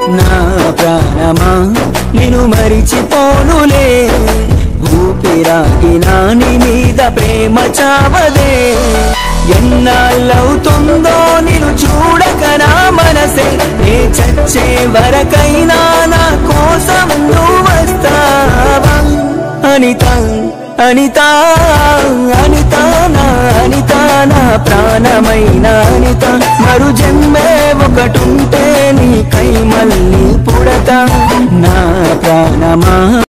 నా ప్రాణమా నిన్ను మరిచిపోనులే ఊపిరాగినా నీ మీద ప్రేమ చావదే ఎన్నాళ్ళవుతుందో నిన్ను చూడక నా మనసే నే చచ్చే వరకైనా నా కోసం నువ్వు వస్తావా అనిత అనిత అనిత నా అనిత నా ప్రాణమైన అనిత మరు జన్మే ఒకటుంటే నీకై మళ్ళీ పుడతా నా ప్రాణమా